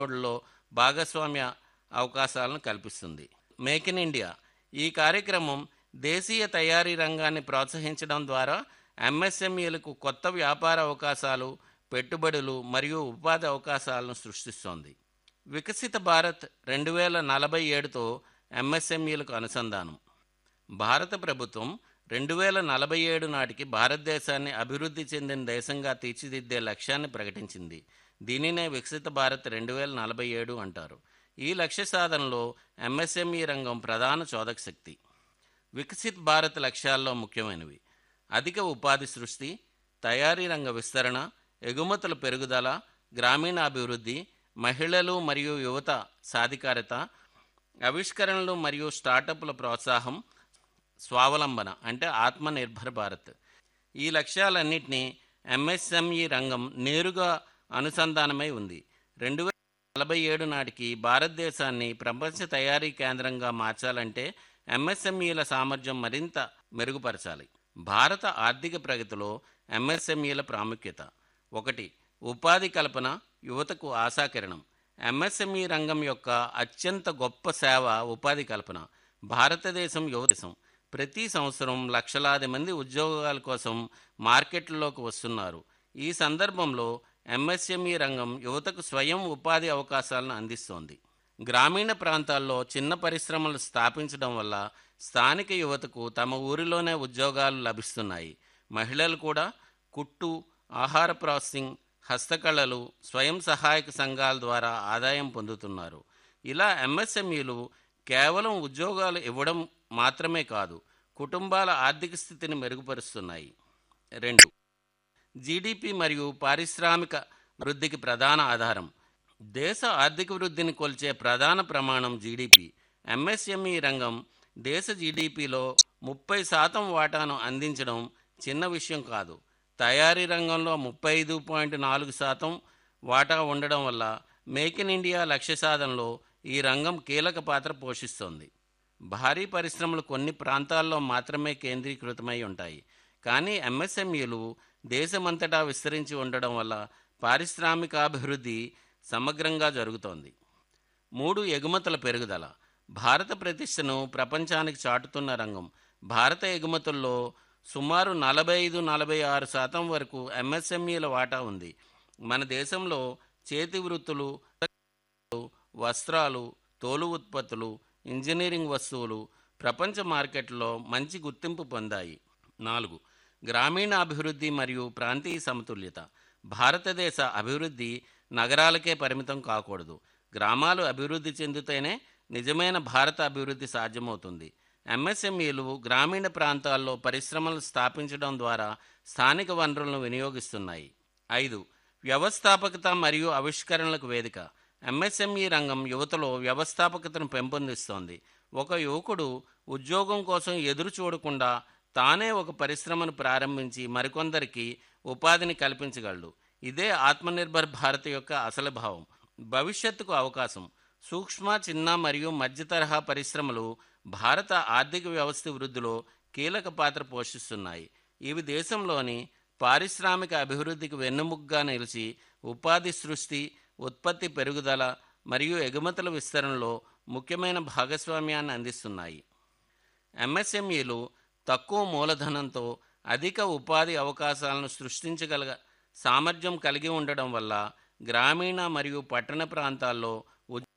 లో భాగస్వామ్య అవకాశాలను కల్పిస్తుంది మేక్ ఇన్ ఇండియా ఈ కార్యక్రమం దేశీయ తయారీ రంగాన్ని ప్రోత్సహించడం ద్వారా ఎంఎస్ఎంఈలకు కొత్త వ్యాపార అవకాశాలు పెట్టుబడులు మరియు ఉపాధి అవకాశాలను సృష్టిస్తోంది వికసిత భారత్ రెండు వేల నలభై ఏడుతో ఎంఎస్ఎంఈలకు అనుసంధానం భారత ప్రభుత్వం రెండు వేల నలభై ఏడు నాటికి భారతదేశాన్ని అభివృద్ధి చెందిన దేశంగా తీర్చిదిద్దే లక్ష్యాన్ని ప్రకటించింది దీనినే వికసిత భారత్ రెండు వేల నలభై ఏడు అంటారు ఈ లక్ష్య సాధనలో ఎంఎస్ఎంఈ రంగం ప్రధాన చోదక శక్తి వికసిత్ భారత్ లక్ష్యాల్లో ముఖ్యమైనవి అధిక ఉపాధి సృష్టి తయారీ రంగ విస్తరణ ఎగుమతుల పెరుగుదల గ్రామీణాభివృద్ధి మహిళలు మరియు యువత సాధికారత ఆవిష్కరణలు మరియు స్టార్టప్ల ప్రోత్సాహం స్వావలంబన అంటే ఆత్మనిర్భర్ భారత్ ఈ లక్ష్యాలన్నింటినీ ఎంఎస్ఎంఈ రంగం నేరుగా అనుసంధానమై ఉంది రెండు వేల నలభై ఏడు నాటికి భారతదేశాన్ని ప్రపంచ తయారీ కేంద్రంగా మార్చాలంటే ఎంఎస్ఎంఈల సామర్థ్యం మరింత మెరుగుపరచాలి భారత ఆర్థిక ప్రగతిలో ఎంఎస్ఎంఈల ప్రాముఖ్యత ఒకటి ఉపాధి కల్పన యువతకు ఆశాకిరణం ఎంఎస్ఎంఈ రంగం యొక్క అత్యంత గొప్ప సేవ ఉపాధి కల్పన భారతదేశం యువదేశం ప్రతి సంవత్సరం లక్షలాది మంది ఉద్యోగాల కోసం మార్కెట్లలోకి వస్తున్నారు ఈ సందర్భంలో ఎంఎస్ఎంఈ రంగం యువతకు స్వయం ఉపాధి అవకాశాలను అందిస్తోంది గ్రామీణ ప్రాంతాల్లో చిన్న పరిశ్రమలు స్థాపించడం వల్ల స్థానిక యువతకు తమ ఊరిలోనే ఉద్యోగాలు లభిస్తున్నాయి మహిళలు కూడా కుట్టు ఆహార ప్రాసెసింగ్ హస్తకళలు స్వయం సహాయక సంఘాల ద్వారా ఆదాయం పొందుతున్నారు ఇలా ఎంఎస్ఎంఈలు కేవలం ఉద్యోగాలు ఇవ్వడం మాత్రమే కాదు కుటుంబాల ఆర్థిక స్థితిని మెరుగుపరుస్తున్నాయి రెండు జీడిపి మరియు పారిశ్రామిక వృద్ధికి ప్రధాన ఆధారం దేశ ఆర్థిక వృద్ధిని కొల్చే ప్రధాన ప్రమాణం జీడిపి ఎంఎస్ఎంఈ రంగం దేశ జీడిపిలో ముప్పై శాతం వాటాను అందించడం చిన్న విషయం కాదు తయారీ రంగంలో ముప్పై ఐదు పాయింట్ నాలుగు శాతం వాటా ఉండడం వల్ల మేక్ ఇన్ ఇండియా లక్ష్య సాధనలో ఈ రంగం కీలక పాత్ర పోషిస్తోంది భారీ పరిశ్రమలు కొన్ని ప్రాంతాల్లో మాత్రమే కేంద్రీకృతమై ఉంటాయి కానీ ఎంఎస్ఎంఈలు దేశమంతటా విస్తరించి ఉండడం వల్ల పారిశ్రామికాభివృద్ధి సమగ్రంగా జరుగుతోంది మూడు ఎగుమతుల పెరుగుదల భారత ప్రతిష్టను ప్రపంచానికి చాటుతున్న రంగం భారత ఎగుమతుల్లో సుమారు నలభై ఐదు నలభై ఆరు శాతం వరకు ఎంఎస్ఎంఈల వాటా ఉంది మన దేశంలో చేతి వృత్తులు వస్త్రాలు తోలు ఉత్పత్తులు ఇంజనీరింగ్ వస్తువులు ప్రపంచ మార్కెట్లో మంచి గుర్తింపు పొందాయి నాలుగు గ్రామీణ అభివృద్ధి మరియు ప్రాంతీయ సమతుల్యత భారతదేశ అభివృద్ధి నగరాలకే పరిమితం కాకూడదు గ్రామాలు అభివృద్ధి చెందితేనే నిజమైన భారత అభివృద్ధి సాధ్యమవుతుంది ఎంఎస్ఎంఈలు గ్రామీణ ప్రాంతాల్లో పరిశ్రమలు స్థాపించడం ద్వారా స్థానిక వనరులను వినియోగిస్తున్నాయి ఐదు వ్యవస్థాపకత మరియు ఆవిష్కరణలకు వేదిక ఎంఎస్ఎంఈ రంగం యువతలో వ్యవస్థాపకతను పెంపొందిస్తోంది ఒక యువకుడు ఉద్యోగం కోసం ఎదురు చూడకుండా తానే ఒక పరిశ్రమను ప్రారంభించి మరికొందరికి ఉపాధిని కల్పించగలడు ఇదే ఆత్మనిర్భర్ భారత్ యొక్క అసలు భావం భవిష్యత్తుకు అవకాశం సూక్ష్మ చిన్న మరియు మధ్య తరహా పరిశ్రమలు భారత ఆర్థిక వ్యవస్థ వృద్ధిలో కీలక పాత్ర పోషిస్తున్నాయి ఇవి దేశంలోని పారిశ్రామిక అభివృద్ధికి వెన్నెముగ్గా నిలిచి ఉపాధి సృష్టి ఉత్పత్తి పెరుగుదల మరియు ఎగుమతుల విస్తరణలో ముఖ్యమైన భాగస్వామ్యాన్ని అందిస్తున్నాయి ఎంఎస్ఎంఈలు తక్కువ మూలధనంతో అధిక ఉపాధి అవకాశాలను సృష్టించగల సామర్థ్యం కలిగి ఉండడం వల్ల గ్రామీణ మరియు పట్టణ ప్రాంతాల్లో